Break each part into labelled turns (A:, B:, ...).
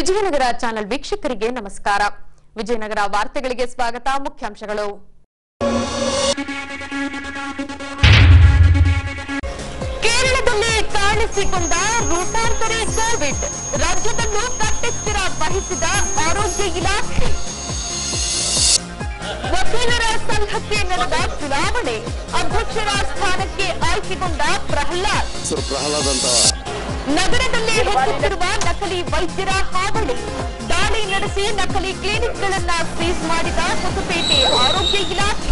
A: Vijayanagara channel ವೀಕ್ಷಕರಿಗೆ ನಮಸ್ಕಾರ ವಿಜಯನಗರ ವಾರ್ತೆಗಳಿಗೆ ಸ್ವಾಗತ ಮುಖ್ಯಾಂಶಗಳು ಕೇರಳದಲ್ಲಿ ಕಾಣಿಸಿಕೊಂಡ ರೂಪಾಂತರಿ ಕೋವಿಡ್ ರಾಜ್ಯದಲ್ಲೂ ಕಟ್ಟೆಚ್ಚರ ವಹಿಸಿದ ಆರೋಗ್ಯ ಇಲಾಖೆ ವಕೀಲರ ಸಂಘಕ್ಕೆ ನಡೆದ ಚುನಾವಣೆ ಅಧ್ಯಕ್ಷರ ಸ್ಥಾನಕ್ಕೆ ಆಯ್ಕೆಗೊಂಡ ಪ್ರಹ್ಲಾದ್
B: ಹೆಸರು ಪ್ರಹ್ಲಾದ್ ಅಂತ
A: ನಗರದಲ್ಲಿ ಹೆಚ್ಚುತ್ತಿರುವ ನಕಲಿ ವೈದ್ಯರ ಹಾವಳಿ ದಾಳಿ ನಡೆಸಿ ನಕಲಿ ಕ್ಲಿನಿಕ್ಗಳನ್ನ ಸೀಸ್ ಮಾಡಿದ ಹೊಸಪೇಟೆ ಆರೋಗ್ಯ ಇಲಾಖೆ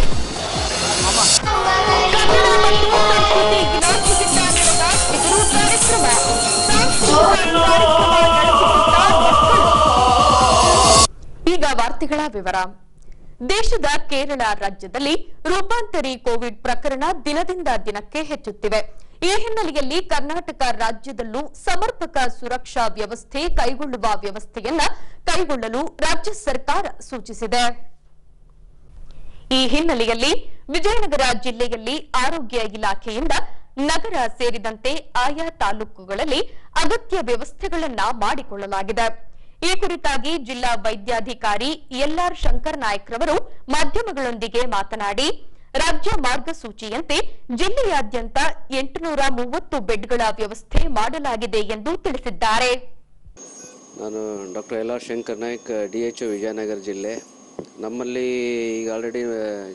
A: ಕನ್ನಡ ಮತ್ತು ಸಂಸ್ಕೃತಿ ಇಲಾಖೆಯಿಂದ ನಡೆದ ಬಿದಿರು ಕಾರ್ಯಕ್ರಮ ಸಾಂಸ್ಕೃತಿಕ ಕಾರ್ಯಕ್ರಮ ನಡೆಸಿಕೊಟ್ಟ ಮಕ್ಕಳು ಈಗ ವಾರ್ತೆಗಳ ವಿವರ ದೇಶದ ಕೇರಳ ರಾಜ್ಯದಲ್ಲಿ ರೂಪಾಂತರಿ ಕೋವಿಡ್ ಪ್ರಕರಣ ದಿನದಿಂದ ದಿನಕ್ಕೆ ಹೆಚ್ಚುತ್ತಿವೆ ಈ ಹಿನ್ನೆಲೆಯಲ್ಲಿ ಕರ್ನಾಟಕ ರಾಜ್ಯದಲ್ಲೂ ಸಮರ್ಪಕ ಸುರಕ್ಷಾ ವ್ಯವಸ್ಥೆ ಕೈಗೊಳ್ಳುವ ವ್ಯವಸ್ಥೆಯನ್ನ ಕೈಗೊಳ್ಳಲು ರಾಜ್ಯ ಸರ್ಕಾರ ಸೂಚಿಸಿದೆ ಈ ಹಿನ್ನೆಲೆಯಲ್ಲಿ ವಿಜಯನಗರ ಜಿಲ್ಲೆಯಲ್ಲಿ ಆರೋಗ್ಯ ಇಲಾಖೆಯಿಂದ ನಗರ ಸೇರಿದಂತೆ ಆಯಾ ತಾಲೂಕುಗಳಲ್ಲಿ ಅಗತ್ಯ ವ್ಯವಸ್ಥೆಗಳನ್ನ ಮಾಡಿಕೊಳ್ಳಲಾಗಿದೆ ಈ ಕುರಿತಾಗಿ ಜಿಲ್ಲಾ ವೈದ್ಯಾಧಿಕಾರಿ ಎಲ್ಆರ್ ಶಂಕರ್ ನಾಯ್ಕ್ರವರು ಮಾಧ್ಯಮಗಳೊಂದಿಗೆ ಮಾತನಾಡಿ ರಾಜ್ಯ ಮಾರ್ಗಸೂಚಿಯಂತೆ ಜಿಲ್ಲೆಯಾದ್ಯಂತ ಎಂಟುನೂರ ಮೂವತ್ತು ಬೆಡ್ಗಳ ವ್ಯವಸ್ಥೆ ಮಾಡಲಾಗಿದೆ ಎಂದು ತಿಳಿಸಿದ್ದಾರೆ
B: ನಾನು doctor L R Shankar Naik D H O Vijayanagara ಜಿಲ್ಲೆ ನಮ್ಮಲ್ಲಿ ಈಗ ಆಲ್ರೆಡಿ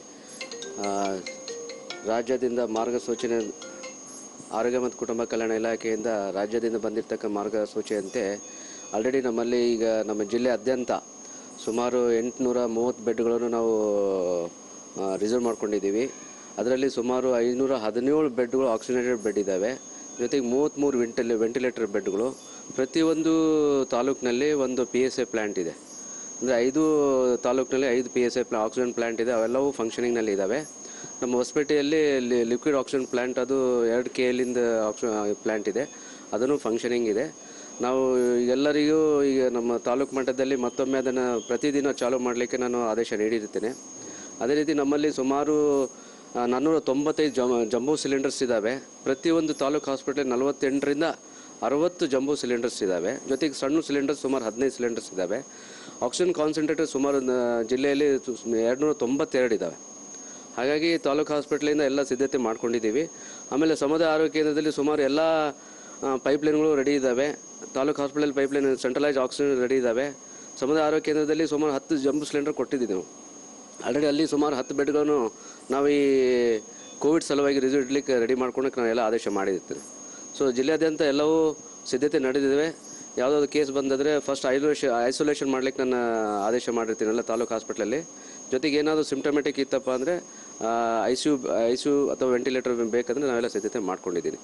B: ರಾಜ್ಯದಿಂದ ಮಾರ್ಗಸೂಚನೆ ಆರೋಗ್ಯ ಮತ್ತು ಕುಟುಂಬ ಕಲ್ಯಾಣ ಇಲಾಖೆಯಿಂದ ರಾಜ್ಯದಿಂದ ಬಂದಿರತಕ್ಕ ಮಾರ್ಗಸೂಚಿಯಂತೆ ಆಲ್ರೆಡಿ ನಮ್ಮಲ್ಲಿ ಈಗ ನಮ್ಮ ಜಿಲ್ಲೆಯಾದ್ಯಂತ ಸುಮಾರು ಎಂಟುನೂರ ಮೂವತ್ತು ಬೆಡ್ಗಳನ್ನು ನಾವು ರಿಸರ್ವ್ ಮಾಡ್ಕೊಂಡಿದ್ದೀವಿ ಅದರಲ್ಲಿ ಸುಮಾರು ಐನೂರ ಹದಿನೇಳು ಬೆಡ್ಗಳು ಆಕ್ಸಿಜನೇಟೆಡ್ ಬೆಡ್ ಇದ್ದಾವೆ ಜೊತೆಗೆ ಮೂವತ್ತ್ಮೂರು ವೆಂಟಿಲೇ ವೆಂಟಿಲೇಟರ್ ಬೆಡ್ಗಳು ಪ್ರತಿಯೊಂದು ತಾಲೂಕಿನಲ್ಲಿ ಒಂದು ಪಿ ಎಸ್ ಎ ಪ್ಲ್ಯಾಂಟ್ ಇದೆ ಅಂದರೆ ಐದು ತಾಲೂಕಿನಲ್ಲಿ ಐದು ಪಿ ಎಸ್ ಎ ಪ್ಲಾ ಆಕ್ಸಿಜನ್ ಪ್ಲ್ಯಾಂಟ್ ಇದೆ ಅವೆಲ್ಲವೂ ಫಂಕ್ಷನಿಂಗ್ನಲ್ಲಿ ಇದ್ದಾವೆ ನಮ್ಮ ಹೊಸಪೇಟೆಯಲ್ಲಿ ಲಿಕ್ವಿಡ್ ಆಕ್ಸಿಜನ್ ಪ್ಲ್ಯಾಂಟ್ ಅದು ಎರಡು ಕೆ ಎಲ್ಲಿಂದ ಆಕ್ಸಿ ಪ್ಲ್ಯಾಂಟ್ ಇದೆ ಅದನ್ನು ಫಂಕ್ಷನಿಂಗ್ ಇದೆ ನಾವು ಎಲ್ಲರಿಗೂ ಈಗ ನಮ್ಮ ತಾಲೂಕು ಮಟ್ಟದಲ್ಲಿ ಮತ್ತೊಮ್ಮೆ ಅದನ್ನು ಪ್ರತಿದಿನ ಚಾಲೂ ಮಾಡಲಿಕ್ಕೆ ನಾನು ಆದೇಶ ನೀಡಿರುತ್ತೇನೆ ಅದೇ ರೀತಿ ನಮ್ಮಲ್ಲಿ ಸುಮಾರು ಆ, ನಾನ್ನೂರ ತೊಂಬತ್ತೈದು ಜಮ್ ಜಂಬೋ ಸಿಲಿಂಡರ್ಸ್ ಇದ್ದಾವೆ ಪ್ರತಿಯೊಂದು ತಾಲೂಕು ಹಾಸ್ಪಿಟಲ್ ನಲವತ್ತೆಂಟರಿಂದ ಅರವತ್ತು ಜಂಬೋ ಸಿಲಿಂಡರ್ಸ್ ಇದ್ದಾವೆ ಜೊತೆಗೆ ಸಣ್ಣ ಸಿಲಿಂಡರ್ಸ್ ಸುಮಾರು ಹದಿನೈದು ಸಿಲಿಂಡರ್ಸ್ ಇದ್ದಾವೆ ಆಕ್ಸಿಜನ್ ಕಾನ್ಸಂಟ್ರೇಟರ್ ಸುಮಾರು ನ- ಜಿಲ್ಲೆಯಲ್ಲಿ ಎರಡುನೂರ ತೊಂಬತ್ತೆರಡು ಇದ್ದಾವೆ ಹಾಗಾಗಿ ತಾಲೂಕು ಹಾಸ್ಪಿಟ್ಲಿಂದ ಎಲ್ಲ ಸಿದ್ಧತೆ ಮಾಡ್ಕೊಂಡಿದ್ದೀವಿ ಆಮೇಲೆ ಸಮುದಾಯ ಆರೋಗ್ಯ ಕೇಂದ್ರದಲ್ಲಿ ಸುಮಾರು ಎಲ್ಲ ಪೈಪ್ಲೈನ್ಗಳು ರೆಡಿ ಇದ್ದಾವೆ taluk hospital pipeline centralise oxygen ready ಇದ್ದಾವೆ ಸಮುದಾಯ ಆರೋಗ್ಯ ಕೇಂದ್ರದಲ್ಲಿ ಸುಮಾರು ಹತ್ತು ಜಂಬು ಸಿಲಿಂಡರ್ ಕೊಟ್ಟಿದ್ದೀವಿ ನಾವು ಆಲ್ರೆಡಿ ಅಲ್ಲಿ ಸುಮಾರು ಹತ್ತು ಬೆಡ್ಗಳನ್ನು ನಾವು ಈ ಕೋವಿಡ್ ಸಲುವಾಗಿ ರಿಸರ್ವ್ ಇಡ್ಲಿಕ್ಕೆ ರೆಡಿ ಮಾಡ್ಕೊಳಕ್ಕೆ ನಾವೆಲ್ಲ ಆದೇಶ ಮಾಡಿರ್ತೀವಿ ಸೊ ಜಿಲ್ಲೆಯಾದ್ಯಂತ ಎಲ್ಲವೂ ಸಿದ್ಧತೆ ನಡೆದಿವೆ ಯಾವುದಾದ್ರು ಕೇಸ್ ಬಂದಾದರೆ ಫಸ್ಟ್ ಐಸೋಲೇಷನ್ ಐಸೋಲೇಷನ್ ಮಾಡ್ಲಿಕ್ಕೆ ನಾನು ಆದೇಶ ಮಾಡಿರ್ತೀನಿ ಎಲ್ಲ ತಾಲೂಕು ಹಾಸ್ಪಿಟ್ಲಲ್ಲಿ ಜೊತೆಗೆ ಏನಾದರೂ ಸಿಂಪ್ಟಮೆಟಿಕ್ ಇತ್ತಪ್ಪ ಅಂದರೆ I C U I C U ಅಥವಾ ವೆಂಟಿಲೇಟರ್ ಬೇಕಂದರೆ ನಾವೆಲ್ಲ ಸಿದ್ಧತೆ ಮಾಡ್ಕೊಂಡಿದ್ದೀನಿ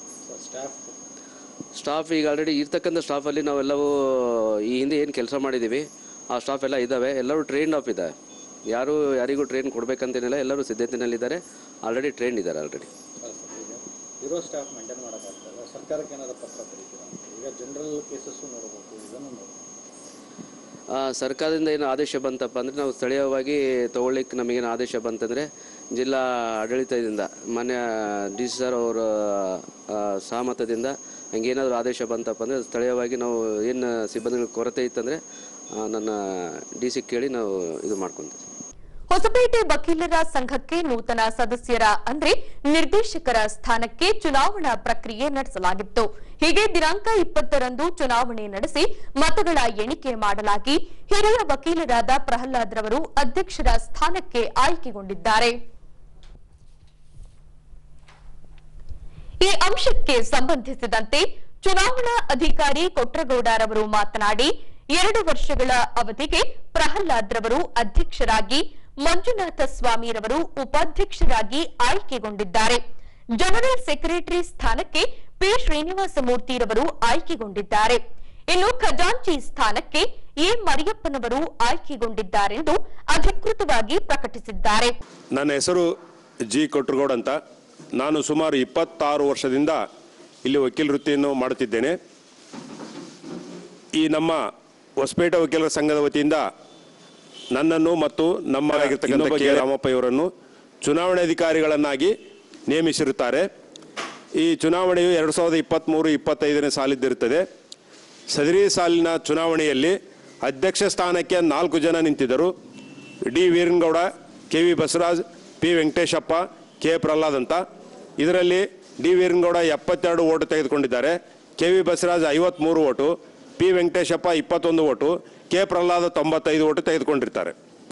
B: ಸ್ಟಾಫ್ ಈಗ ಆಲ್ರೆಡಿ ಇರ್ತಕ್ಕಂಥ ಸ್ಟಾಫಲ್ಲಿ ನಾವೆಲ್ಲವೂ ಈ ಹಿಂದೆ ಏನು ಕೆಲಸ ಮಾಡಿದ್ದೀವಿ ಆ ಸ್ಟಾಫ್ ಎಲ್ಲ ಇದ್ದಾವೆ ಎಲ್ಲರೂ ಟ್ರೈನ್ಡ್ ಆಫ್ ಇದ್ದಾರೆ ಯಾರು ಯಾರಿಗೂ ಟ್ರೈನ್ ಕೊಡಬೇಕಂತೇನಿಲ್ಲ ಎಲ್ಲರೂ ಸಿದ್ಧತೆಯಲ್ಲಿದ್ದಾರೆ ಆಲ್ರೆಡಿ ಟ್ರೈನ್ ಇದ್ದಾರೆ ಆಲ್ರೆಡಿ
C: ಇರೋ ಸ್ಟಾಫ್ ಮೇಂಟೈನ್ ಮಾಡೋಕ್ಕಾಗ್ತದೆ ಸರ್ಕಾರಕ್ಕೆ ಏನಾದ್ರು ಪತ್ರ ಬರೀತೀರಾ ಈಗ ಜನರಲ್ ಕೇಸಸ್ಸು ನೋಡಬೇಕು ಇದನ್ನು ನೋಡಬೇಕು
B: ಆ, ಸರ್ಕಾರದಿಂದ ಏನು ಆದೇಶ ಬಂತಪ್ಪ ಅಂದರೆ ನಾವು ಸ್ಥಳೀಯವಾಗಿ ತಗೊಳ್ಳಿಕ್ಕೆ ನಮಗೇನು ಆದೇಶ ಬಂತಂದರೆ ಜಿಲ್ಲಾ ಆಡಳಿತದಿಂದ ಮಾನ್ಯ ಡಿ ಸಿ ಸರ್ ಅವರ ಆ, ಸಹಮತದಿಂದ ಹಂಗೇನಾದರೂ ಆದೇಶ ಬಂತಪ್ಪ ಅಂದರೆ ಸ್ಥಳೀಯವಾಗಿ ನಾವು ಏನು ಸಿಬ್ಬಂದಿಗಳ ಕೊರತೆ ಇತ್ತಂದರೆ ಆ, ನನ್ನ ಡಿ ಸಿ ಕೇಳಿ ನಾವು ಇದು ಮಾಡ್ಕೊತೀವಿ
A: ಹೊಸಪೇಟೆ ವಕೀಲರ ಸಂಘಕ್ಕೆ ನೂತನ ಸದಸ್ಯರ ಅಂದ್ರೆ ನಿರ್ದೇಶಕರ ಸ್ಥಾನಕ್ಕೆ ಚುನಾವಣಾ ಪ್ರಕ್ರಿಯೆ ನಡೆಸಲಾಗಿತ್ತು ಹೀಗೆ ದಿನಾಂಕ ಇಪ್ಪತ್ತರಂದು ಚುನಾವಣೆ ನಡೆಸಿ ಮತಗಳ ಎಣಿಕೆ ಮಾಡಲಾಗಿ ಹಿರಿಯ ವಕೀಲರಾದ ಪ್ರಹ್ಲಾದ್ ರವರು ಅಧ್ಯಕ್ಷರ ಸ್ಥಾನಕ್ಕೆ ಆಯ್ಕೆಗೊಂಡಿದ್ದಾರೆ ಈ ಅಂಶಕ್ಕೆ ಸಂಬಂಧಿಸಿದಂತೆ ಚುನಾವಣಾ ಅಧಿಕಾರಿ ಕೊಟ್ರಗೌಡರವರು ಮಾತನಾಡಿ ಎರಡು ವರ್ಷಗಳ ಅವಧಿಗೆ ಪ್ರಹ್ಲಾದ್ ರವರು ಅಧ್ಯಕ್ಷರಾಗಿ ಮಂಜುನಾಥ ಸ್ವಾಮಿರವರು ಉಪಾಧ್ಯಕ್ಷರಾಗಿ ಆಯ್ಕೆಗೊಂಡಿದ್ದಾರೆ ಜನರಲ್ ಸೆಕ್ರೆಟರಿ ಸ್ಥಾನಕ್ಕೆ ಪಿ ಶ್ರೀನಿವಾಸ ಮೂರ್ತಿರವರು ಆಯ್ಕೆಗೊಂಡಿದ್ದಾರೆ ಇನ್ನು ಖಜಾಂಚಿ ಸ್ಥಾನಕ್ಕೆ ಎ ಮರಿಯಪ್ಪನವರು ಆಯ್ಕೆಗೊಂಡಿದ್ದಾರೆಂದು ಅಧಿಕೃತವಾಗಿ ಪ್ರಕಟಿಸಿದ್ದಾರೆ
D: ನನ್ನ ಹೆಸರು ಜಿ ಕೊಟ್ರಗೌಡ್ ಅಂತ ನಾನು ಸುಮಾರು ಇಪ್ಪತ್ತಾರು ವರ್ಷದಿಂದ ಇಲ್ಲಿ ವಕೀಲ ವೃತ್ತಿಯನ್ನು ಮಾಡುತ್ತಿದ್ದೇನೆ ಈ ನಮ್ಮ ಹೊಸಪೇಟೆ ವಕೀಲರ ಸಂಘದ ವತಿಯಿಂದ ನನ್ನನ್ನು ಮತ್ತು ನಮ್ಮ ಆಗಿರ್ತಕ್ಕಂಥ ಕೆ ರಾಮಪ್ಪ ಇವರನ್ನು ಚುನಾವಣಾಧಿಕಾರಿಗಳನ್ನಾಗಿ ನೇಮಿಸಿರುತ್ತಾರೆ ಈ ಚುನಾವಣೆಯು ಎರಡು ಸಾವಿರದ ಇಪ್ಪತ್ತ್ಮೂರು ಇಪ್ಪತ್ತೈದನೇ ಸಾಲಿದ್ದಿರುತ್ತದೆ ಸದರಿ ಸಾಲಿನ ಚುನಾವಣೆಯಲ್ಲಿ ಅಧ್ಯಕ್ಷ ಸ್ಥಾನಕ್ಕೆ ನಾಲ್ಕು ಜನ ನಿಂತಿದ್ದರು D Veeranagouda K V Basavaraj P Venkateshappa K Prahlad ಅಂತ ಇದರಲ್ಲಿ ಡಿ ವೀರನಗೌಡ ಎಪ್ಪತ್ತೆರಡು ಓಟು ತೆಗೆದುಕೊಂಡಿದ್ದಾರೆ ಕೆ ವಿ ಬಸವರಾಜ್ ಐವತ್ತ್ಮೂರು ಓಟು ಪಿ ವೆಂಕಟೇಶಪ್ಪ ಇಪ್ಪತ್ತೊಂದು ಓಟು ಕೆ ಪ್ರಹ್ಲಾದ್ ತೊಂಬತ್ತೈದು ಓಟು ತೆಗೆದುಕೊಂಡಿರ್ತಾರೆ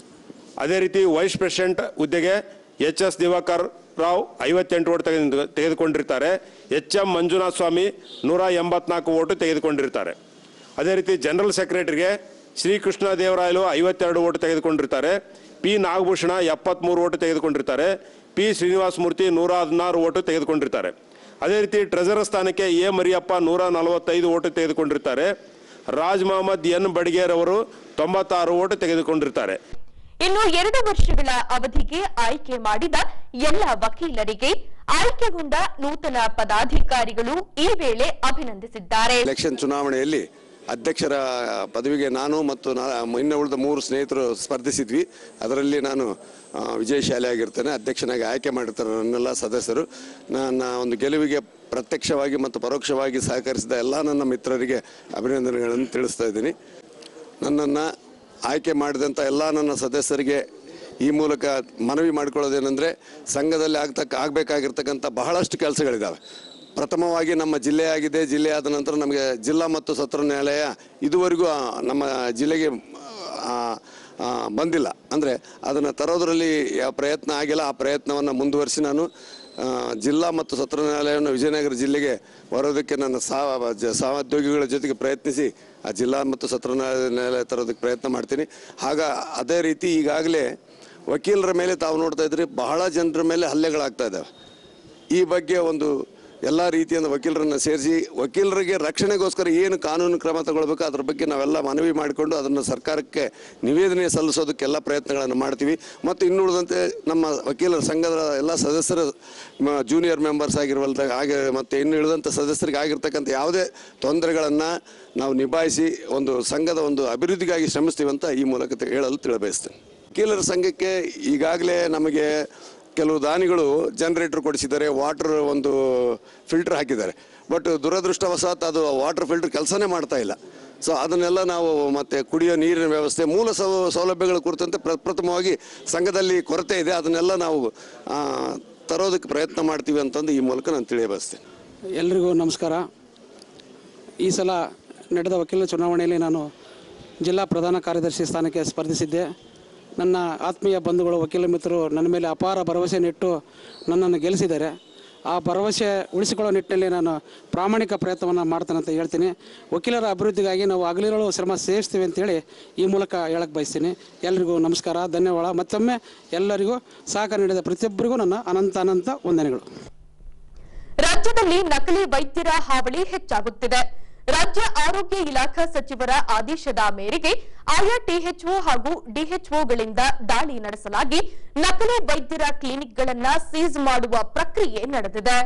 D: ಅದೇ ರೀತಿ ವೈಸ್ ಪ್ರೆಸಿಡೆಂಟ್ ಹುದ್ದೆಗೆ ಎಚ್ ಎಸ್ ದಿವಾಕರ್ ರಾವ್ ಐವತ್ತೆಂಟು ಓಟು ತೆಗೆದು ತೆಗೆದುಕೊಂಡಿರ್ತಾರೆ ಎಚ್ ಎಂ ಮಂಜುನಾಥ ಸ್ವಾಮಿ ನೂರ ಎಂಬತ್ನಾಲ್ಕು ಓಟು ತೆಗೆದುಕೊಂಡಿರ್ತಾರೆ ಅದೇ ರೀತಿ ಜನರಲ್ ಸೆಕ್ರೆಟರಿಗೆ ಶ್ರೀಕೃಷ್ಣ ದೇವರಾಯಲು ಐವತ್ತೆರಡು ಓಟು ತೆಗೆದುಕೊಂಡಿರ್ತಾರೆ ಪಿ ನಾಗಭೂಷಣ ಎಪ್ಪತ್ತ್ಮೂರು ಓಟು ತೆಗೆದುಕೊಂಡಿರ್ತಾರೆ ಪಿ ಶ್ರೀನಿವಾಸ ಮೂರ್ತಿ ನೂರ ಹದಿನಾರು ಓಟು ತೆಗೆದುಕೊಂಡಿರ್ತಾರೆ ಅದೇ ರೀತಿ ಟ್ರೆಜರರ್ ಸ್ಥಾನಕ್ಕೆ ಎ ಮರಿಯಪ್ಪ ನೂರ ನಲವತ್ತೈದು ಓಟು ತೆಗೆದುಕೊಂಡಿರ್ತಾರೆ ರಾಜ್ ಮೊಹಮ್ಮದ್ ಎನ್ ಬಡಿಗೇರ್ ಅವರು ತೊಂಬತ್ತಾರು ಓಟು ತೆಗೆದುಕೊಂಡಿರ್ತಾರೆ
A: ಇನ್ನು ಎರಡು ವರ್ಷಗಳ ಅವಧಿಗೆ ಆಯ್ಕೆ ಮಾಡಿದ ಎಲ್ಲ ವಕೀಲರಿಗೆ ಆಯ್ಕೆಗೊಂಡ ನೂತನ ಪದಾಧಿಕಾರಿಗಳು ಈ ವೇಳೆ ಅಭಿನಂದಿಸಿದ್ದಾರೆ
E: ಎಲೆಕ್ಷನ್ ಚುನಾವಣೆಯಲ್ಲಿ ಅಧ್ಯಕ್ಷರ ಪದವಿಗೆ ನಾನು ಮತ್ತು ನಾ ಇನ್ನು ಉಳಿದ ಮೂರು ಸ್ನೇಹಿತರು ಸ್ಪರ್ಧಿಸಿದ್ವಿ ಅದರಲ್ಲಿ ನಾನು ಆ, ವಿಜಯಶಾಲಿಯಾಗಿರ್ತೇನೆ ಅಧ್ಯಕ್ಷನಾಗಿ ಆಯ್ಕೆ ಮಾಡಿರ್ತಾರೆ ನನ್ನೆಲ್ಲ ಸದಸ್ಯರು ನನ್ನ ಒಂದು ಗೆಲುವಿಗೆ ಪ್ರತ್ಯಕ್ಷವಾಗಿ ಮತ್ತು ಪರೋಕ್ಷವಾಗಿ ಸಹಕರಿಸಿದ ಎಲ್ಲ ನನ್ನ ಮಿತ್ರರಿಗೆ ಅಭಿನಂದನೆಗಳನ್ನು ತಿಳಿಸ್ತಾ ಇದ್ದೀನಿ ನನ್ನನ್ನು ಆಯ್ಕೆ ಮಾಡಿದಂಥ ಎಲ್ಲ ನನ್ನ ಸದಸ್ಯರಿಗೆ ಈ ಮೂಲಕ ಮನವಿ ಮಾಡಿಕೊಳ್ಳೋದೇನೆಂದರೆ ಸಂಘದಲ್ಲಿ ಆಗ್ತಕ್ಕ ಆಗಬೇಕಾಗಿರ್ತಕ್ಕಂಥ ಬಹಳಷ್ಟು ಕೆಲಸಗಳಿದ್ದಾವೆ ಪ್ರಥಮವಾಗಿ ನಮ್ಮ ಜಿಲ್ಲೆ ಆಗಿದೆ ಜಿಲ್ಲೆ ಆದ ನಂತರ ನಮಗೆ ಜಿಲ್ಲಾ ಮತ್ತು ಸತ್ರ ನ್ಯಾಯಾಲಯ ಇದುವರೆಗೂ ಆ, ನಮ್ಮ ಜಿಲ್ಲೆಗೆ ಆ, ಆ, ಬಂದಿಲ್ಲ ಅಂದರೆ ಅದನ್ನು ತರೋದರಲ್ಲಿ ಯಾವ ಪ್ರಯತ್ನ ಆಗಿಲ್ಲ ಆ ಪ್ರಯತ್ನವನ್ನು ಮುಂದುವರಿಸಿ ನಾನು ಆ, ಜಿಲ್ಲಾ ಮತ್ತು ಸತ್ರ ನ್ಯಾಯಾಲಯವನ್ನು ವಿಜಯನಗರ ಜಿಲ್ಲೆಗೆ ಬರೋದಕ್ಕೆ ನನ್ನ ಸಹ ಜ- ಸಹೋದ್ಯೋಗಿಗಳ ಜೊತೆಗೆ ಪ್ರಯತ್ನಿಸಿ ಆ ಜಿಲ್ಲಾ ಮತ್ತು ಸತ್ರ ನ್ಯಾಯಾಲಯ ನ್ಯಾಯಾಲಯ ತರೋದಕ್ಕೆ ಪ್ರಯತ್ನ ಮಾಡ್ತೀನಿ ಆಗ ಅದೇ ರೀತಿ ಈಗಾಗಲೇ ವಕೀಲರ ಮೇಲೆ ತಾವು ನೋಡ್ತಾ ಇದ್ರಿ ಬಹಳ ಜನರ ಮೇಲೆ ಹಲ್ಲೆಗಳಾಗ್ತಾ ಇದ್ದಾವೆ ಈ ಬಗ್ಗೆ ಒಂದು ಎಲ್ಲ ರೀತಿಯಿಂದ ವಕೀಲರನ್ನು ಸೇರಿಸಿ ವಕೀಲರಿಗೆ ರಕ್ಷಣೆಗೋಸ್ಕರ ಏನು ಕಾನೂನು ಕ್ರಮ ತಗೊಳ್ಬೇಕು ಅದ್ರ ಬಗ್ಗೆ ನಾವೆಲ್ಲ ಮನವಿ ಮಾಡಿಕೊಂಡು ಅದನ್ನು ಸರ್ಕಾರಕ್ಕೆ ನಿವೇದನೆ ಸಲ್ಲಿಸೋದಕ್ಕೆಲ್ಲ ಪ್ರಯತ್ನಗಳನ್ನು ಮಾಡ್ತೀವಿ ಮತ್ತು ಇನ್ನುಳಿದಂತೆ ನಮ್ಮ ವಕೀಲರ ಸಂಘದ ಎಲ್ಲ ಸದಸ್ಯರ ಮ- ಜೂನಿಯರ್ ಮೆಂಬರ್ಸ್ ಆಗಿರುವಲ್ದ ಹಾಗೆ ಮತ್ತು ಇನ್ನು ಇಳಿದಂಥ ಸದಸ್ಯರಿಗೆ ಆಗಿರ್ತಕ್ಕಂಥ ಯಾವುದೇ ತೊಂದರೆಗಳನ್ನು ನಾವು ನಿಭಾಯಿಸಿ ಒಂದು ಸಂಘದ ಒಂದು ಅಭಿವೃದ್ಧಿಗಾಗಿ ಶ್ರಮಿಸ್ತೀವಿ ಅಂತ ಈ ಮೂಲಕ ತಿ- ಹೇಳಲು ತಿಳಿಬಯಸ್ತೇನೆ ವಕೀಲರ ಸಂಘಕ್ಕೆ ಈಗಾಗಲೇ ನಮಗೆ ಕೆಲವು ದಾನಿಗಳು ಜನರೇಟರ್ ಕೊಡಿಸಿದ್ದಾರೆ ವಾಟರ್ ಒಂದು ಫಿಲ್ಟರ್ ಹಾಕಿದ್ದಾರೆ ಬಟ್ ದುರದೃಷ್ಟವಶಾತ್ ಅದು ವಾಟರ್ ಫಿಲ್ಟರ್ ಕೆಲಸನೇ ಮಾಡ್ತಾ ಇಲ್ಲ ಸೊ ಅದನ್ನೆಲ್ಲ ನಾವು ಮತ್ತೆ ಕುಡಿಯೋ ನೀರಿನ ವ್ಯವಸ್ಥೆ ಮೂಲ ಸೌ ಸೌಲಭ್ಯಗಳ ಕುರಿತಂತೆ ಪ್ರಪ್ರಥಮವಾಗಿ ಸಂಘದಲ್ಲಿ ಕೊರತೆ ಇದೆ ಅದನ್ನೆಲ್ಲ ನಾವು ಆ, ತರೋದಕ್ಕೆ ಪ್ರಯತ್ನ ಮಾಡ್ತೀವಿ ಅಂತಂದು ಈ ಮೂಲಕ ನಾನು ತಿಳಿಯಬಯಸ್ತೇನೆ
F: ಎಲ್ರಿಗೂ ನಮಸ್ಕಾರ ಈ ಸಲ ನಡೆದ ವಕೀಲರ ಚುನಾವಣೆಯಲ್ಲಿ ನಾನು ಜಿಲ್ಲಾ ಪ್ರಧಾನ ಕಾರ್ಯದರ್ಶಿ ಸ್ಥಾನಕ್ಕೆ ಸ್ಪರ್ಧಿಸಿದ್ದೆ ನನ್ನ ಆತ್ಮೀಯ ಬಂಧುಗಳು ವಕೀಲ ಮಿತ್ರರು ನನ್ನ ಮೇಲೆ ಅಪಾರ ಭರವಸೆಯನ್ನಿಟ್ಟು ನನ್ನನ್ನು ಗೆಲ್ಲಿಸಿದ್ದಾರೆ ಆ ಭರವಸೆ ಉಳಿಸಿಕೊಳ್ಳೋ ನಿಟ್ಟಿನಲ್ಲಿ ನಾನು ಪ್ರಾಮಾಣಿಕ ಪ್ರಯತ್ನವನ್ನು ಮಾಡ್ತೇನೆ ಅಂತ ಹೇಳ್ತೀನಿ ವಕೀಲರ ಅಭಿವೃದ್ಧಿಗಾಗಿ ನಾವು ಹಗಲಿರಲು ಶ್ರಮ ಸೇರಿಸ್ತೀವಿ ಅಂತೇಳಿ ಈ ಮೂಲಕ ಹೇಳಕ್ಕೆ ಬಯಸ್ತೀನಿ ಎಲ್ರಿಗೂ ನಮಸ್ಕಾರ ಧನ್ಯವಾದ ಮತ್ತೊಮ್ಮೆ ಎಲ್ಲರಿಗೂ ಸಹಕಾರ ನೀಡಿದ ಪ್ರತಿಯೊಬ್ಬರಿಗೂ ನನ್ನ ಅನಂತ ಅನಂತ ವಂದನೆಗಳು
A: ರಾಜ್ಯದಲ್ಲಿ ನಕಲಿ ವೈದ್ಯರ ಹಾವಳಿ ಹೆಚ್ಚಾಗುತ್ತಿದೆ ರಾಜ್ಯ ಆರೋಗ್ಯ ಇಲಾಖಾ ಸಚಿವರ ಆದೇಶದ ಮೇರೆಗೆ ಆಯಾ ಟಿಎಚ್ಒ ಹಾಗೂ ಡಿಎಚ್ಒಗಳಿಂದ ದಾಳಿ ನಡೆಸಲಾಗಿ ನಕಲಿ ವೈದ್ಯರ ಕ್ಲಿನಿಕ್ಗಳನ್ನ ಸೀಸ್ ಮಾಡುವ ಪ್ರಕ್ರಿಯೆ ನಡೆದಿದೆ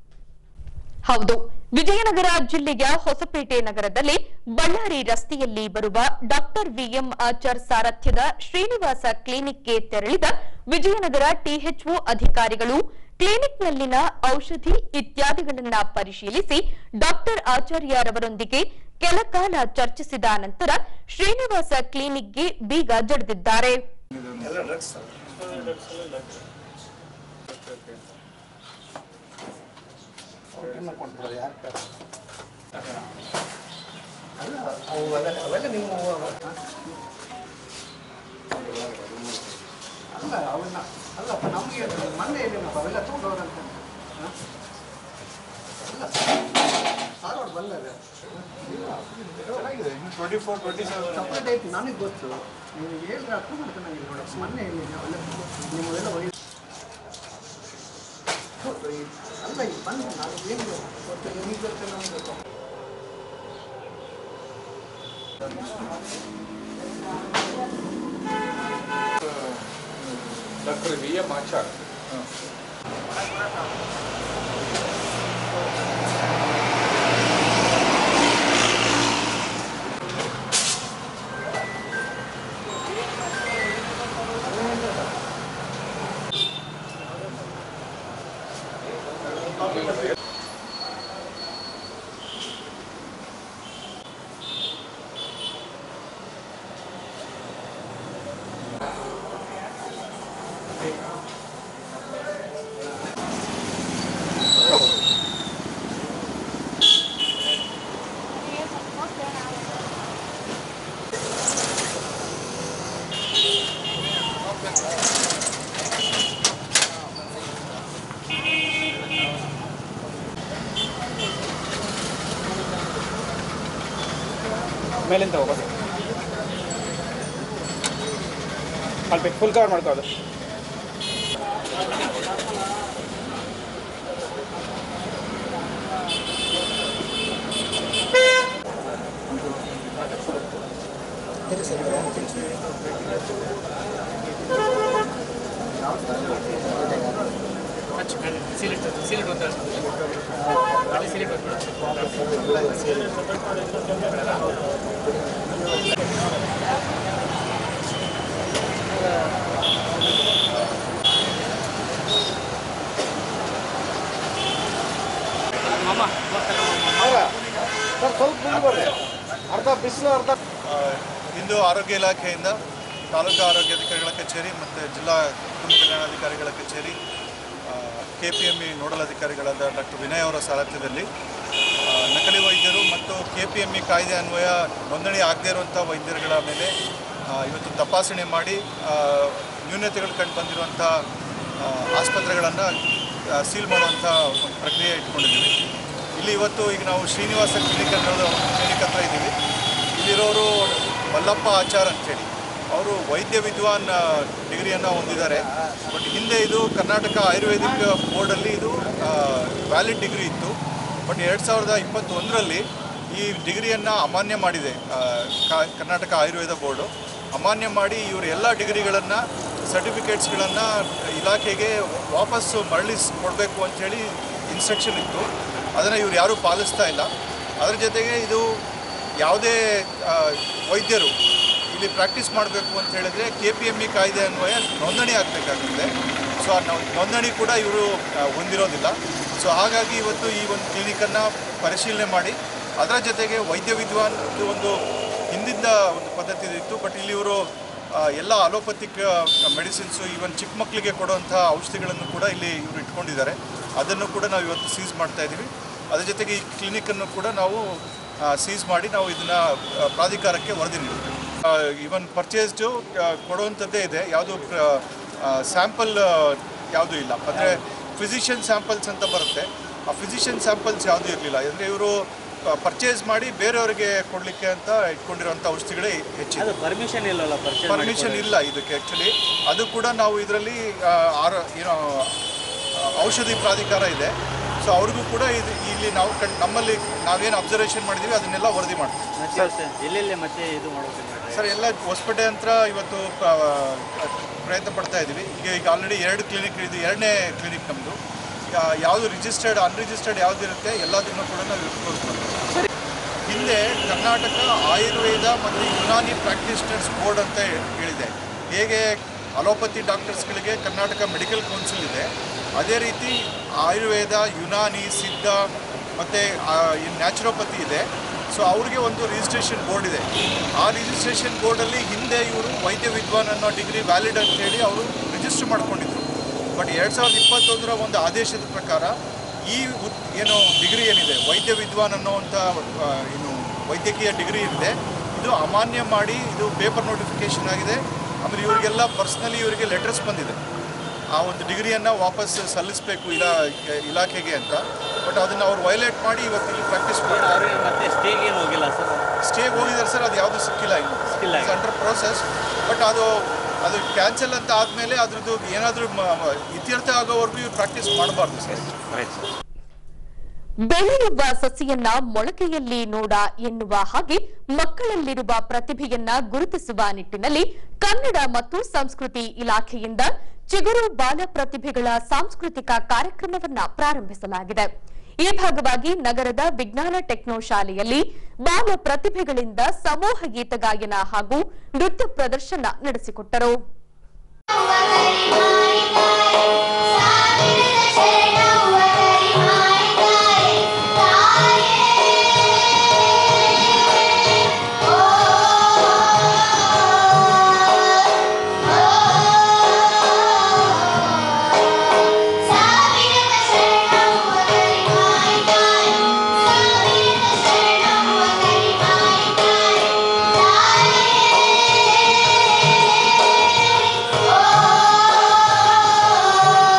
A: ಹೌದು ವಿಜಯನಗರ ಜಿಲ್ಲೆಯ ಹೊಸಪೇಟೆ ನಗರದಲ್ಲಿ ಬಳ್ಳಾರಿ ರಸ್ತೆಯಲ್ಲಿ ಬರುವ ಡಾಕ್ಟರ್ ವಿಎಂ ಆಚಾರ್ ಸಾರಥ್ಯದ ಶ್ರೀನಿವಾಸ ಕ್ಲಿನಿಕ್ಗೆ ತೆರಳಿದ ವಿಜಯನಗರ ಟಿಎಚ್ಒ ಅಧಿಕಾರಿಗಳು ಕ್ಲಿನಿಕ್ನಲ್ಲಿನ ಔಷಧಿ ಇತ್ಯಾದಿಗಳನ್ನ ಪರಿಶೀಲಿಸಿ ಡಾಕ್ಟರ್ ಆಚಾರ್ಯರವರೊಂದಿಗೆ ಕೆಲಕಾಲ ಚರ್ಚಿಸಿದ ನಂತರ ಶ್ರೀನಿವಾಸ ಕ್ಲಿನಿಕ್ಗೆ ಬೀಗ ಜಡಿದಿದ್ದಾರೆ
G: ನನಗೆ ಗೊತ್ತು ನೀವು ಹೇಳಿದ್ರೆ ಅರ್ಥ ಮಾಡ್ಕೊಂಡಂಗಿಲ್ಲ ನೋಡಪ್ಪ ಮೊನ್ನೆ ಇಲ್ಲಿ ನಾವೆಲ್ಲ ನಿಮ್ಮವೆಲ್ಲ ವಯಸ್ಸು ಅಲ್ಲ ಈಗ ಬಂದು ನಾನು ಏನು ಗೊತ್ತು ನಿಮಗೆ ಗೊತ್ತು ನಮ್ಗೆ ಗೊತ್ತು
H: ಡಾಕ್ಟರ್ ವಿ ಎಂ ಆಚಾರ್ ಮೇಲಿಂದ ಹೋಗೋದು ಅಲ್ಲಿ ಫುಲ್ ಕವರ್ ಮಾಡ್ಕೋದು
C: ಸರ್ ಸ್ವಲ್ಪ ಮುಂದೆ ಬರ್ರಿ ಅರ್ಧ ಬಿಸಿಲು ಅರ್ಧ
I: ಇಂದು ಆರೋಗ್ಯ ಇಲಾಖೆಯಿಂದ ತಾಲೂಕು ಆರೋಗ್ಯಾಧಿಕಾರಿಗಳ ಕಚೇರಿ ಮತ್ತು ಜಿಲ್ಲಾ ಕುಟುಂಬ ಕಲ್ಯಾಣಾಧಿಕಾರಿಗಳ ಕಚೇರಿ K P M E nodal ಅಧಿಕಾರಿಗಳಾದ ಡಾಕ್ಟರ್ ವಿನಯ್ ಅವರ ಸಾರಥ್ಯದಲ್ಲಿ ಆ, ನಕಲಿ ವೈದ್ಯರು ಮತ್ತು ಕೆ ಪಿ ಎಮ್ ಇ ಕಾಯ್ದೆ ಅನ್ವಯ ನೋಂದಣಿ ಆಗದೇ ಇರುವಂಥ ವೈದ್ಯರುಗಳ ಮೇಲೆ ಆ, ಇವತ್ತು ತಪಾಸಣೆ ಮಾಡಿ ಆ, ನ್ಯೂನತೆಗಳು ಕಂಡು ಬಂದಿರುವಂಥ ಆಸ್ಪತ್ರೆಗಳನ್ನು ಸೀಲ್ ಮಾಡುವಂಥ ಒಂದು ಪ್ರಕ್ರಿಯೆ ಇಟ್ಕೊಂಡಿದ್ದೀವಿ ಇಲ್ಲಿ ಇವತ್ತು ಈಗ ನಾವು ಶ್ರೀನಿವಾಸ ಕ್ಲಿನಿಕ್ ಅನ್ನೋದು ಕ್ಲಿನಿಕ್ ಹತ್ರ ಇದ್ದೀವಿ ಇಲ್ಲಿರೋರು ಮಲ್ಲಪ್ಪ ಆಚಾರ್ ಅಂತೇಳಿ ಅವರು ವೈದ್ಯ ವಿದ್ವಾನ್ ಡಿಗ್ರಿಯನ್ನು ಹೊಂದಿದ್ದಾರೆ ಬಟ್ ಹಿಂದೆ ಇದು ಕರ್ನಾಟಕ ಆಯುರ್ವೇದಿಕ್ ಬೋರ್ಡಲ್ಲಿ ಇದು ವ್ಯಾಲಿಡ್ ಡಿಗ್ರಿ ಇತ್ತು ಬಟ್ ಎರಡು ಸಾವಿರದ ಇಪ್ಪತ್ತೊಂದರಲ್ಲಿ ಈ ಡಿಗ್ರಿಯನ್ನು ಅಮಾನ್ಯ ಮಾಡಿದೆ ಆ, ಕಾ- ಕರ್ನಾಟಕ ಆಯುರ್ವೇದ ಬೋರ್ಡು ಅಮಾನ್ಯ ಮಾಡಿ ಇವರು ಎಲ್ಲ ಡಿಗ್ರಿಗಳನ್ನು ಸರ್ಟಿಫಿಕೇಟ್ಸ್ಗಳನ್ನು ಇಲಾಖೆಗೆ ವಾಪಸ್ಸು ಮರಳಿಸ್ ಕೊಡಬೇಕು ಅಂಥೇಳಿ ಇನ್ಸ್ಟ್ರಕ್ಷನ್ ಇತ್ತು ಅದನ್ನು ಇವ್ರು ಯಾರೂ ಪಾಲಿಸ್ತಾ ಇಲ್ಲ ಅದರ ಜೊತೆಗೆ ಇದು ಯಾವುದೇ ಆ, ವೈದ್ಯರು ಇಲ್ಲಿ ಪ್ರಾಕ್ಟೀಸ್ ಮಾಡಬೇಕು ಅಂತ ಹೇಳಿದ್ರೆ ಕೆ ಪಿ ಎಮ್ ಇ ಕಾಯ್ದೆ ಅನ್ವಯ ನೋಂದಣಿ ಆಗಬೇಕಾಗುತ್ತೆ ಸೊ ಆ ನೋ- ನೋಂದಣಿ ಕೂಡ ಇವರು ಆ, ಹೊಂದಿರೋದಿಲ್ಲ ಸೊ ಹಾಗಾಗಿ ಇವತ್ತು ಈ ಒಂದು ಕ್ಲಿನಿಕನ್ನು ಪರಿಶೀಲನೆ ಮಾಡಿ ಅದರ ಜೊತೆಗೆ ವೈದ್ಯ ವಿದ್ವಾನ್ ಇದು ಒಂದು ಹಿಂದಿಂದ ಒಂದು ಪದ್ಧತಿ ಇತ್ತು ಬಟ್ ಇಲ್ಲಿ ಇವರು ಎಲ್ಲ ಅಲೋಪತಿಕ್ ಮೆಡಿಸಿನ್ಸು ಈವನ್ ಚಿಕ್ಕ ಮಕ್ಕಳಿಗೆ ಕೊಡುವಂಥ ಔಷಧಿಗಳನ್ನು ಕೂಡ ಇಲ್ಲಿ ಇವರು ಇಟ್ಕೊಂಡಿದ್ದಾರೆ ಅದನ್ನು ಕೂಡ ನಾವು ಇವತ್ತು ಸೀಸ್ ಮಾಡ್ತಾ ಇದ್ದೀವಿ ಅದ್ರ ಜೊತೆಗೆ ಈ ಕ್ಲಿನಿಕನ್ನು ಕೂಡ ನಾವು ಸೀಸ್ ಮಾಡಿ ನಾವು ಇದನ್ನು ಪ್ರಾಧಿಕಾರಕ್ಕೆ ವರದಿ ನೀಡ್ತೀವಿ ಈವನ್ ಪರ್ಚೇಸ್ಡು ಕೊಡುವಂಥದ್ದೇ ಇದೆ ಯಾವುದು ಸ್ಯಾಂಪಲ್ ಯಾವುದೂ ಇಲ್ಲ ಅಂದರೆ ಫಿಸಿಷಿಯನ್ ಸ್ಯಾಂಪಲ್ಸ್ ಅಂತ ಬರುತ್ತೆ ಆ ಫಿಸಿಷಿಯನ್ ಸ್ಯಾಂಪಲ್ಸ್ ಯಾವುದೂ ಇರಲಿಲ್ಲ ಅಂದರೆ ಇವರು ಪರ್ಚೇಸ್ ಮಾಡಿ ಬೇರೆಯವರಿಗೆ ಕೊಡಲಿಕ್ಕೆ ಅಂತ ಇಟ್ಕೊಂಡಿರೋಂಥ ಔಷಧಿಗಳೇ ಹೆಚ್ಚಿದೆ
J: ಪರ್ಮಿಷನ್ ಇಲ್ಲಲ್ಲ ಪರ್ಚೇಸ್
I: ಪರ್ಮಿಷನ್ ಇಲ್ಲ ಇದಕ್ಕೆ ಆ್ಯಕ್ಚುಲಿ ಅದು ಕೂಡ ನಾವು ಇದರಲ್ಲಿ ಆರೋ ಏನೋ ಆ, ಔಷಧಿ ಪ್ರಾಧಿಕಾರ ಇದೆ ಸೊ ಅವ್ರಿಗೂ ಕೂಡ ಇದು ಇಲ್ಲಿ ನಾವು ಕಣ್ ನಮ್ಮಲ್ಲಿ ನಾವೇನು ಅಬ್ಸರ್ವೇಷನ್ ಮಾಡಿದ್ದೀವಿ ಅದನ್ನೆಲ್ಲ ವರದಿ ಮಾಡ್ತೀವಿ
J: ಮತ್ತೆ ಎಲ್ಲೆಲ್ಲಿ ಮತ್ತೆ ಇದು ಮಾಡೋಕೆ
I: ಸರ್ ಎಲ್ಲ ಹೊಸಪೇಟೆ ಅಂತ ಇವತ್ತು ಪ- ಪ್ರಯತ್ನ ಪಡ್ತಾ ಇದ್ದೀವಿ ಈಗ ಈಗ ಆಲ್ರೆಡಿ ಎರಡು ಕ್ಲಿನಿಕ್ ಇದು ಎರಡನೇ ಕ್ಲಿನಿಕ್ ನಮ್ಮದು ಯಾವುದು ರಿಜಿಸ್ಟರ್ಡ್ ಅನ್ರಿಜಿಸ್ಟರ್ಡ್ ಯಾವ್ದು ಇರುತ್ತೆ ಎಲ್ಲದನ್ನು ಕೂಡ ನಾವು ತೋರಿಸ್ಕೊಡ್ತೀವಿ ಹಿಂದೆ ಕರ್ನಾಟಕ ಆಯುರ್ವೇದ ಮತ್ತು ಯುನಾನಿ ಪ್ರಾಕ್ಟೀಷನರ್ಸ್ ಬೋರ್ಡ್ ಅಂತ ಹೇಳಿದೆ ಹೇಗೆ ಅಲೋಪತಿ ಡಾಕ್ಟರ್ಸ್ಗಳಿಗೆ ಕರ್ನಾಟಕ ಮೆಡಿಕಲ್ ಕೌನ್ಸಿಲ್ ಇದೆ ಅದೇ ರೀತಿ ಆಯುರ್ವೇದ ಯುನಾನಿ ಸಿದ್ಧ ಮತ್ತು ನ್ಯಾಚುರೋಪತಿ ಇದೆ ಸೊ ಅವ್ರಿಗೆ ಒಂದು ರಿಜಿಸ್ಟ್ರೇಷನ್ ಬೋರ್ಡ್ ಇದೆ ಆ ರಿಜಿಸ್ಟ್ರೇಷನ್ ಬೋರ್ಡಲ್ಲಿ ಹಿಂದೆ ಇವರು ವೈದ್ಯ ವಿದ್ವಾನ್ ಅನ್ನೋ ಡಿಗ್ರಿ ವ್ಯಾಲಿಡ್ ಅಂತೇಳಿ ಅವರು ರಿಜಿಸ್ಟರ್ ಮಾಡ್ಕೊಂಡಿದ್ರು ಬಟ್ ಎರಡು ಸಾವಿರದ ಇಪ್ಪತ್ತೊಂದರ ಒಂದು ಆದೇಶದ ಪ್ರಕಾರ ಈ ಉತ್ ಏನು ಡಿಗ್ರಿ ಏನಿದೆ ವೈದ್ಯ ವಿದ್ವಾನ್ ಅನ್ನೋವಂಥ ಆ, ಏನು ವೈದ್ಯಕೀಯ ಡಿಗ್ರಿ ಇದೆ ಇದು ಅಮಾನ್ಯ ಮಾಡಿ ಇದು ಪೇಪರ್ ನೋಟಿಫಿಕೇಶನ್ ಆಗಿದೆ ಆಮೇಲೆ ಇವರಿಗೆಲ್ಲ ಪರ್ಸ್ನಲಿ ಇವರಿಗೆ ಲೆಟರ್ಸ್ ಬಂದಿದೆ ಆ ಒಂದು ಡಿಗ್ರಿಯನ್ನು ವಾಪಸ್ ಸಲ್ಲಿಸಬೇಕು ಇಲಾ ಇಲಾಖೆಗೆ ಅಂತ ಬಟ್ ಅದನ್ನು ಅವ್ರು ವೈಲೇಟ್ ಮಾಡಿ ಇವತ್ತು ಇಲ್ಲಿ ಪ್ರಾಕ್ಟೀಸ್ ಮಾಡಿ
J: ಅವ್ರಿಗೆ ಮತ್ತೆ ಸ್ಟೇಗೆ ಏನು ಹೋಗಿಲ್ಲ ಸರ್
I: ಸ್ಟೇಗೆ ಹೋಗಿದ್ದಾರೆ ಸರ್ ಅದು ಯಾವುದು ಸಿಕ್ಕಿಲ್ಲ ಇನ್ನು
J: ಸಿಕ್ಕಿಲ್ಲ.
I: ಅಂಡರ್ ಪ್ರೋಸೆಸ್ ಬಟ್ ಅದು ಅದು ಕ್ಯಾನ್ಸಲ್ ಅಂತ ಆದಮೇಲೆ ಅದ್ರದ್ದು ಏನಾದರೂ ಇತ್ಯರ್ಥ ಆಗೋವರೆಗೂ ಇವ್ರು ಪ್ರಾಕ್ಟೀಸ್ ಮಾಡಬಾರ್ದು ಸರ್
A: ಬೆಳೆಯುವ ಸಸಿಯನ್ನ ಮೊಳಕೆಯಲ್ಲಿ ನೋಡ ಎನ್ನುವ ಹಾಗೆ ಮಕ್ಕಳಲ್ಲಿರುವ ಪ್ರತಿಭೆಯನ್ನ ಗುರುತಿಸುವ ನಿಟ್ಟಿನಲ್ಲಿ ಕನ್ನಡ ಮತ್ತು ಸಂಸ್ಕೃತಿ ಇಲಾಖೆಯಿಂದ ಚಿಗುರು ಬಾಲ ಪ್ರತಿಭೆಗಳ ಸಾಂಸ್ಕೃತಿಕ ಕಾರ್ಯಕ್ರಮವನ್ನ ಪ್ರಾರಂಭಿಸಲಾಗಿದೆ ಈ ಭಾಗವಾಗಿ ನಗರದ ವಿಜ್ಞಾನ ಟೆಕ್ನೋ ಶಾಲೆಯಲ್ಲಿ ಬಾಲ ಪ್ರತಿಭೆಗಳಿಂದ ಸಮೂಹ ಗೀತ ಗಾಯನ ಹಾಗೂ ನೃತ್ಯ ಪ್ರದರ್ಶನ ನಡೆಸಿಕೊಟ್ಟರು
K: Oh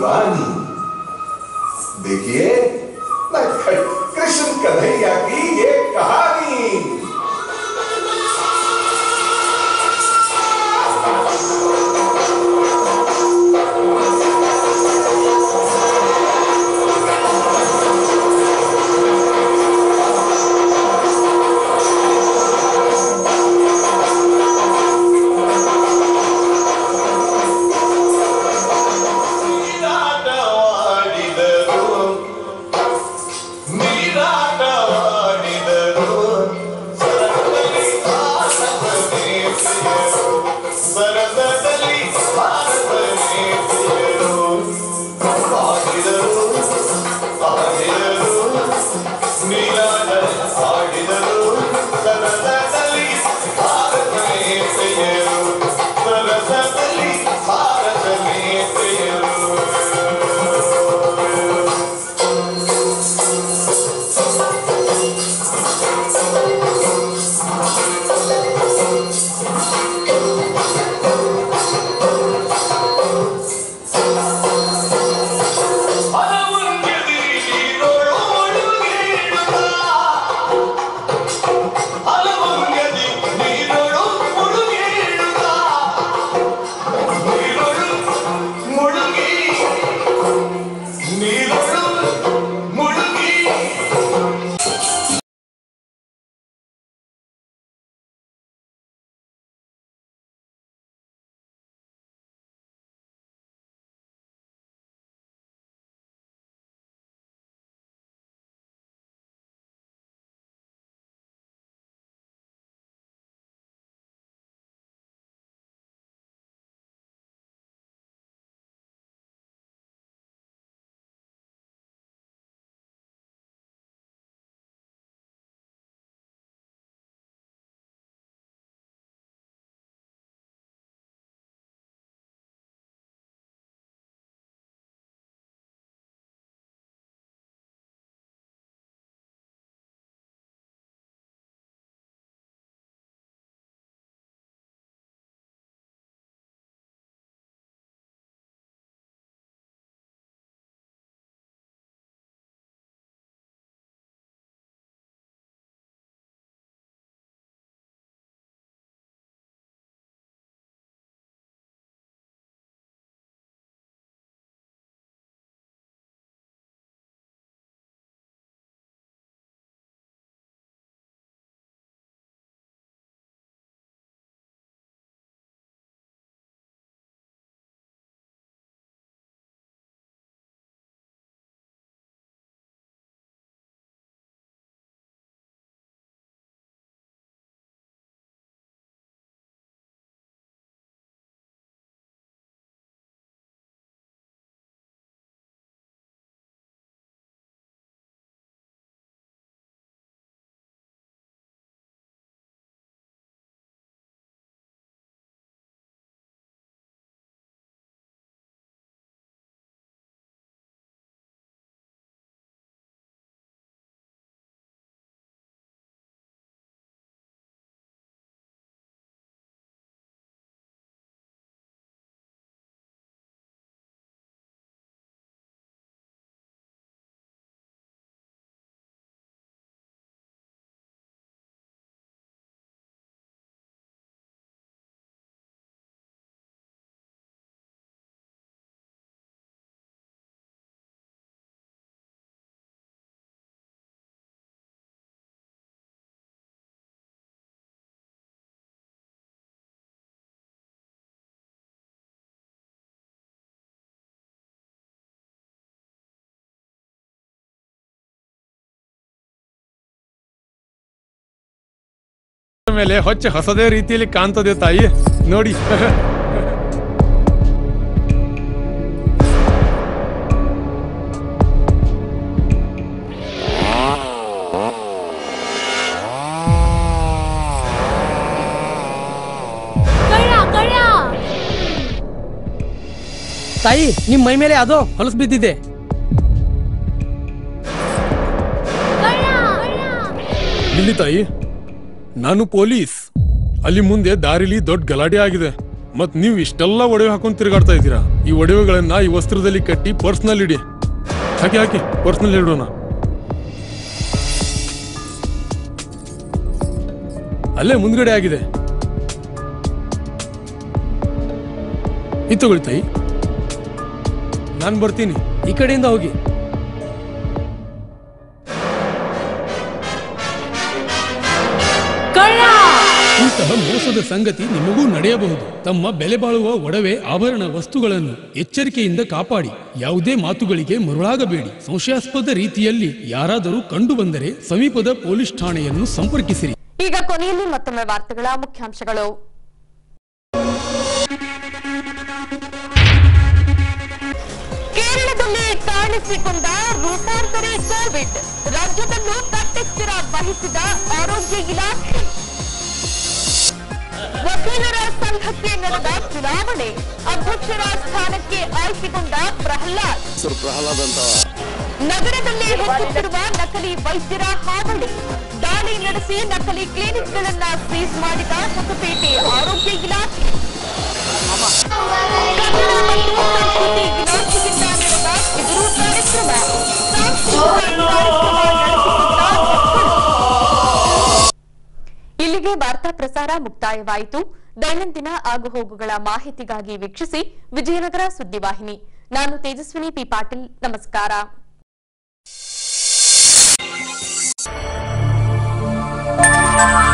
K: दीवानी देखिए नटखट कृष्ण कन्हैया की ये कहानी
L: ಮೇಲೆ ಹೊಚ್ಚ ಹೊಸದೇ ರೀತಿಯಲ್ಲಿ ಕಾಣ್ತದೆ ತಾಯಿ ನೋಡಿ
M: ತಾಯಿ ನಿಮ್ ಮೈ ಮೇಲೆ ಅದು ಹೊಲಸು ಬಿದ್ದಿದೆ
L: ಇಲ್ಲಿ ತಾಯಿ ನಾನು ಪೊಲೀಸ್ ಅಲ್ಲಿ ಮುಂದೆ ದಾರಿಲಿ ದೊಡ್ಡ ಗಲಾಟೆ ಆಗಿದೆ ಮತ್ ನೀವು ಇಷ್ಟೆಲ್ಲ ಒಡವೆ ಹಾಕೊಂಡ್ ತಿರುಗಾಡ್ತಾ ಇದ್ದೀರಾ ಈ ಒಡವೆಗಳನ್ನ ಈ ವಸ್ತ್ರದಲ್ಲಿ ಕಟ್ಟಿ ಪರ್ಸ್ನಲ್ ಇಡಿ ಹಾಕಿ ಹಾಕಿ ಪರ್ಸ್ನಲ್ ಇಡೋಣ ಅಲ್ಲೇ ಮುಂದ್ಗಡೆ ಆಗಿದೆ ಇದು ತಗೊಳ್ಳಿ ತಾಯಿ ನಾನು ಬರ್ತೀನಿ
M: ಈ ಕಡೆಯಿಂದ ಹೋಗಿ
L: ಇಂತಹ ಮೋಸದ ಸಂಗತಿ ನಿಮಗೂ ನಡೆಯಬಹುದು ತಮ್ಮ ಬೆಲೆ ಬಾಳುವ ಒಡವೆ ಆಭರಣ ವಸ್ತುಗಳನ್ನು ಎಚ್ಚರಿಕೆಯಿಂದ ಕಾಪಾಡಿ ಯಾವುದೇ ಮಾತುಗಳಿಗೆ ಮರುಳಾಗಬೇಡಿ ಸಂಶಯಾಸ್ಪದ ರೀತಿಯಲ್ಲಿ ಯಾರಾದರೂ ಕಂಡು ಬಂದರೆ ಸಮೀಪದ ಪೊಲೀಸ್ ಠಾಣೆಯನ್ನು ಸಂಪರ್ಕಿಸಿರಿ
A: ಈಗ ಕೊನೆಯಲ್ಲಿ ಮತ್ತೊಮ್ಮೆ ವಾರ್ತೆಗಳ ಮುಖ್ಯಾಂಶಗಳು ಕೇರಳದಲ್ಲಿ ಕಾಣಿಸಿಕೊಂಡ ರೂಪಾಂತರಿ ಕೋವಿಡ್ ರಾಜ್ಯದಲ್ಲೂ ಕಟ್ಟೆಚ್ಚರ ವಹಿಸಿದ ಆರೋಗ್ಯ ಇಲಾಖೆ ವಕೀಲರ ಸಂಘಕ್ಕೆ ನಡೆದ ಚುನಾವಣೆ ಅಧ್ಯಕ್ಷರ ಸ್ಥಾನಕ್ಕೆ ಆಯ್ಕೆಗೊಂಡ ಪ್ರಹ್ಲಾದ್
E: ಹೆಸರು ಪ್ರಹ್ಲಾದ್ ಅಂತ
A: ನಗರದಲ್ಲಿ ಹೆಚ್ಚುತ್ತಿರುವ ನಕಲಿ ವೈದ್ಯರ ಹಾವಳಿ ದಾಳಿ ನಡೆಸಿ ನಕಲಿ ಕ್ಲಿನಿಕ್ಗಳನ್ನ ಸೀಸ್ ಮಾಡಿದ ಹೊಸಪೇಟೆ ಆರೋಗ್ಯ ಇಲಾಖೆ ಕನ್ನಡ ಮತ್ತು ಸಂಸ್ಕೃತಿ ಇಲಾಖೆಯಿಂದ ನಡೆದ ಎದುರು ಕಾರ್ಯಕ್ರಮ ಸಾಂಸ್ಕೃತಿಕ ಕಾರ್ಯಕ್ರಮ ನಡೆಸಿಕೊಂಡ ಮಕ್ಕಳು. ಇಲ್ಲಿಗೆ ವಾರ್ತಾ ಪ್ರಸಾರ ಮುಕ್ತಾಯವಾಯಿತು ದೈನಂದಿನ ಆಗುಹೋಗುಗಳ ಮಾಹಿತಿಗಾಗಿ ವೀಕ್ಷಿಸಿ ವಿಜಯನಗರ ಸುದ್ದಿವಾಹಿನಿ ನಾನು ತೇಜಸ್ವಿನಿ ಪಿ ಪಾಟೀಲ್ ನಮಸ್ಕಾರ